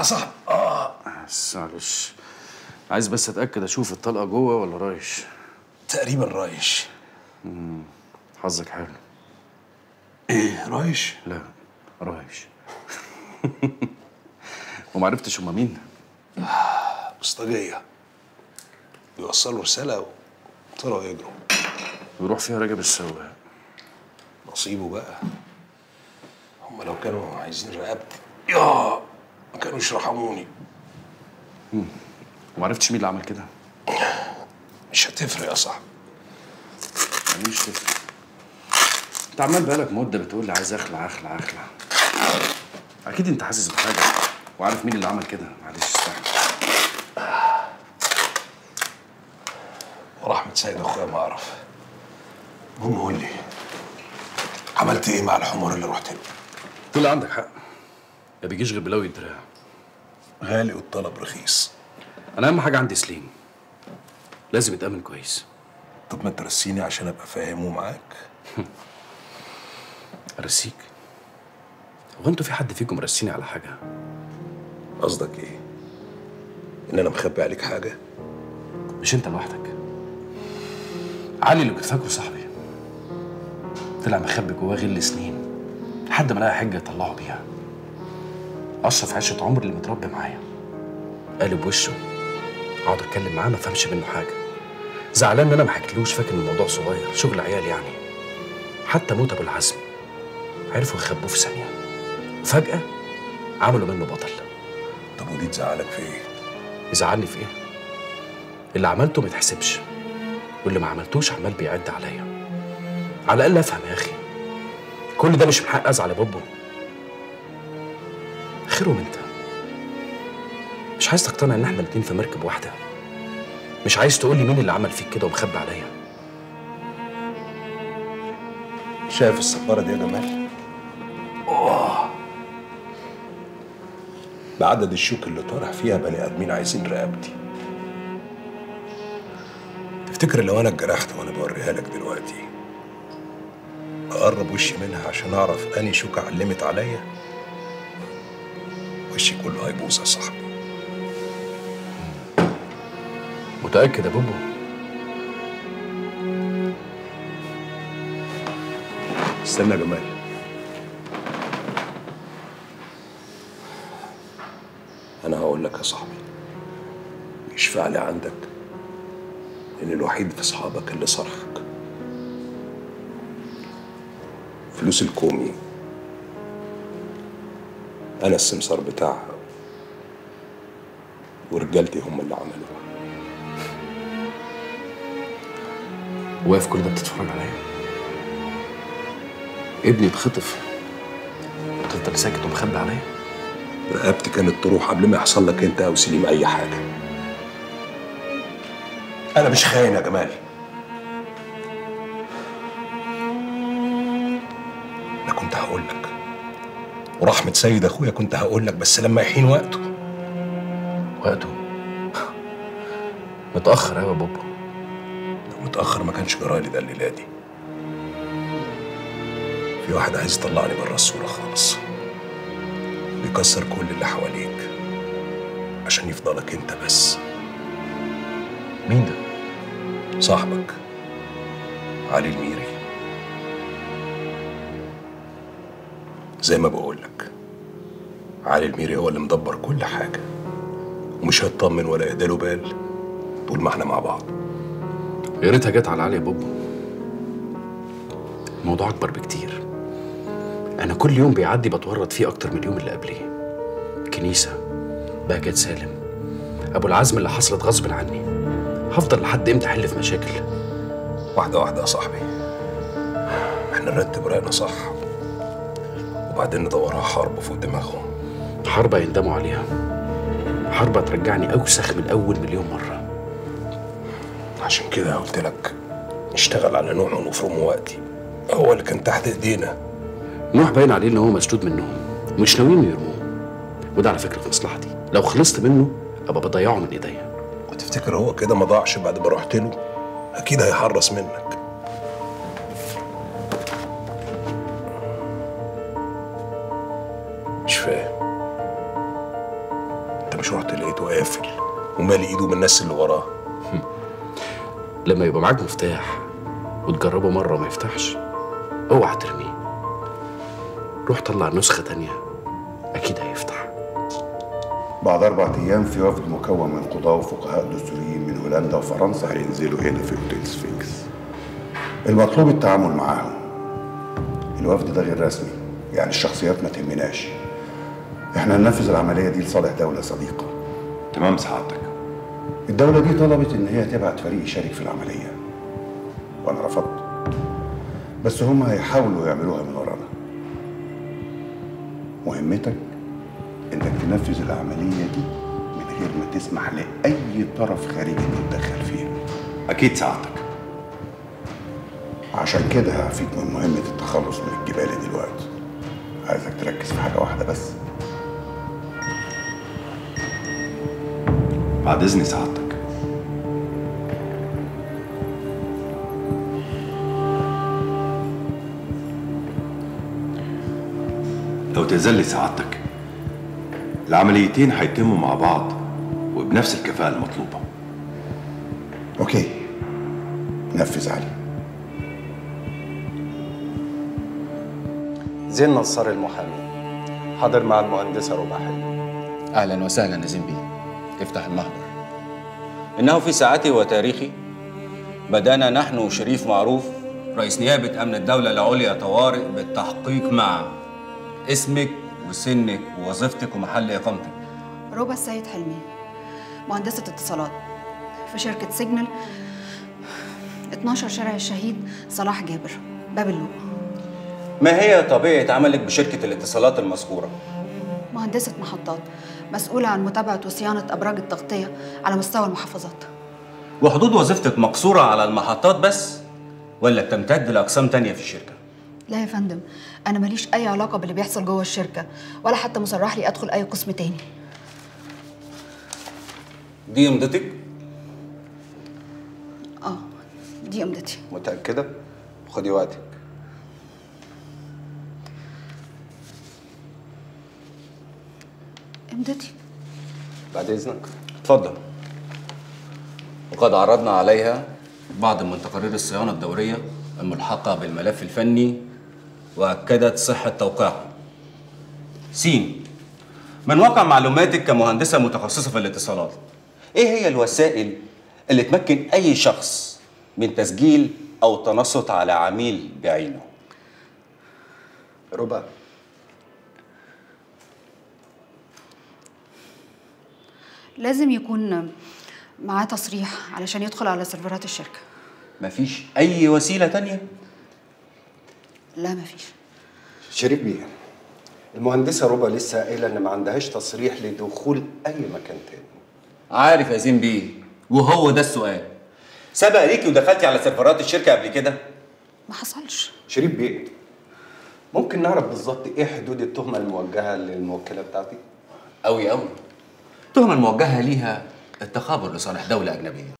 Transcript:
صاحبي اه بس معلش عايز بس اتاكد اشوف الطلقه جوه ولا رايش تقريبا رايش حظك حلو ايه رايش لا رايش ومعرفتش هما مين بسطجيه بيوصلوا رساله وطلعوا يجروا ويروح فيها رجب السواق نصيبه بقى هم لو كانوا عايزين رقبتي يا ما كانوش رحموني ومعرفتش مين اللي عمل كده مش هتفرق يا صاحبي يعني مش تفرق انت عمال بقالك مده بتقول لي عايز اخلع اخلع اخلع اكيد انت حاسس بحاجه وعارف مين اللي عمل كده معلش استحمل ورحمة سيد اخويا ما اعرف المهم قول لي عملت ايه مع الحمار اللي رحت له؟ طلع عندك حق ما بيجيش غير بلاوي الدراع غالي والطلب رخيص انا اهم حاجه عندي سليم لازم يتامن كويس طب ما ترسيني عشان ابقى فاهمه معاك ارسيك هو انتوا في حد فيكم رسيني على حاجه قصدك ايه؟ ان انا مخبي عليك حاجه؟ مش انت لوحدك علي اللي كنت فاكره صاحبي طلع مخبي جواه غل سنين لحد ما لقى حجه يطلعه بيها اشرف عشره عمر اللي متربي معايا قالب وشه اقعد اتكلم معاه ما افهمش منه حاجه زعلان ان انا ما حكيتلوش فاكر ان الموضوع صغير شغل عيال يعني حتى موت ابو العزم عرفوا يخبوه في ثانيه وفجاه عملوا منه بطل طب ودي تزعلك في ايه؟ يزعلني في ايه؟ اللي عملته ما يتحسبش واللي ما عملتوش عمال بيعد عليا على الاقل افهم يا اخي كل ده مش من حق ازعل يا بابو اخرهم انت مش عايز تقتنع ان احنا الاتنين في مركب واحده مش عايز تقول لي مين اللي عمل فيك كده ومخبي عليا شايف السفاره دي يا جمال؟ اوه بعدد الشوك اللي طارح فيها بني ادمين عايزين رقبتي تفتكر لو انا اتجرحت وانا بوريها لك دلوقتي اقرب وشي منها عشان اعرف اني شوكه علمت عليا وشي كله هيبوظ يا صاحبي متاكد يا بابو استنى يا جمال انا هقول لك يا صاحبي يشفع لي عندك ان الوحيد في اصحابك اللي صرحك فلوس الكومي انا السمسار بتاعها ورجالتي هم اللي عملوها واقف كل ده بتتفرج عليا ابني اتخطف وتفضل ساكت ومخبي عليا رقبتي كانت تروح قبل ما يحصل لك انت او سليم اي حاجه انا مش خاين يا جمال انا كنت هقول لك ورحمة سيد اخويا كنت هقول لك بس لما يحين وقته وقته متاخر قوي يا بابا لو متاخر ما كانش جرالي ده الليله دي في واحد عايز يطلعني بره الصوره خالص بيكسر كل اللي حواليك عشان يفضلك انت بس مين ده صاحبك علي الميري زي ما بقولك علي الميري هو اللي مدبر كل حاجة ومش هيطمن ولا يهداله بال طول ما احنا مع بعض يا ريتها جت على علي يا بابا الموضوع اكبر بكتير انا كل يوم بيعدي بتورط فيه اكتر من اليوم اللي قبليه كنيسه بهجت سالم ابو العزم اللي حصلت غصب عني هفضل لحد امتى احل في مشاكل واحدة واحدة يا صاحبي احنا نرتب رأينا صح وبعدين ندورها حرب فوق دماغهم حرب يندموا عليها حرب هترجعني اوسخ من اول مليون مره عشان كده قلت لك نشتغل على نوع ونفرمه وقتي هو اللي كان تحت ايدينا نوح باين عليه ان هو مسدود منهم ومش ناويين يرموه وده على فكره في مصلحتي لو خلصت منه ابقى بضيعه من ايديا وتفتكر هو كده ما ضاعش بعد ما رحت له اكيد هيحرص منك مش فاهم قافل ومالي ايده من الناس اللي وراه لما يبقى معاك مفتاح وتجربه مرة وما يفتحش اوعى ترميه روح طلع نسخة تانية أكيد هيفتح بعد أربع أيام في وفد مكون من قضاة وفقهاء دستوريين من هولندا وفرنسا هينزلوا هنا في أوتيل سفينكس المطلوب التعامل معاهم الوفد ده غير رسمي يعني الشخصيات ما تهمناش احنا هننفذ العملية دي لصالح دولة صديقة تمام سعادتك الدولة دي طلبت إن هي تبعت فريق يشارك في العملية وأنا رفضت بس هم هيحاولوا يعملوها من ورانا مهمتك إنك تنفذ العملية دي من غير ما تسمح لأي طرف خارجي إنه يتدخل فيها اكيد سعادتك عشان كده هعفيك من مهمة التخلص من الجبال دلوقتي عايزك تركز في حاجة واحدة بس بعد اذن سعادتك لو تأذن سعادتك العمليتين هيتموا مع بعض وبنفس الكفاءة المطلوبة أوكي نفذ علي زين نصار المحامي حاضر مع المهندسة ربع حلمي اهلا وسهلا نزيم بيه افتح المحضر إنه في ساعتي وتاريخي بدأنا نحن وشريف معروف رئيس نيابة أمن الدولة العليا طوارئ بالتحقيق مع اسمك وسنك ووظيفتك ومحل إقامتك ربى السيد حلمي مهندسة اتصالات في شركة سيجنال 12 شارع الشهيد صلاح جابر باب اللوق ما هي طبيعة عملك بشركة الاتصالات المذكورة؟ مهندسة محطات مسؤولة عن متابعة وصيانة أبراج التغطية على مستوى المحافظات وحدود وظيفتك مقصورة على المحطات بس ولا بتمتد لأقسام تانية في الشركة؟ لا يا فندم أنا ماليش أي علاقة باللي بيحصل جوه الشركة ولا حتى مصرح لي أدخل أي قسم تاني دي امضتك؟ آه دي أمضتي متأكدة؟ خدي وقتك أمضتي بعد إذنك اتفضل وقد عرضنا عليها بعض من تقارير الصيانة الدورية الملحقة بالملف الفني وأكدت صحة توقيعها سين من واقع معلوماتك كمهندسة متخصصة في الاتصالات إيه هي الوسائل اللي تمكن أي شخص من تسجيل أو تنصت على عميل بعينه ربع لازم يكون معاه تصريح علشان يدخل على سيرفرات الشركة مفيش أي وسيلة تانية لا مفيش شريف بيه المهندسة ربع لسه قايلة إن ما عندهاش تصريح لدخول أي مكان تاني عارف يا زين بيه وهو ده السؤال سبق ليكي ودخلتي على سيرفرات الشركة قبل كده؟ ما حصلش شريف بيه ممكن نعرف بالظبط إيه حدود التهمة الموجهة للموكلة بتاعتي؟ أوي أوي التهمة الموجهة ليها التخابر لصالح دولة أجنبية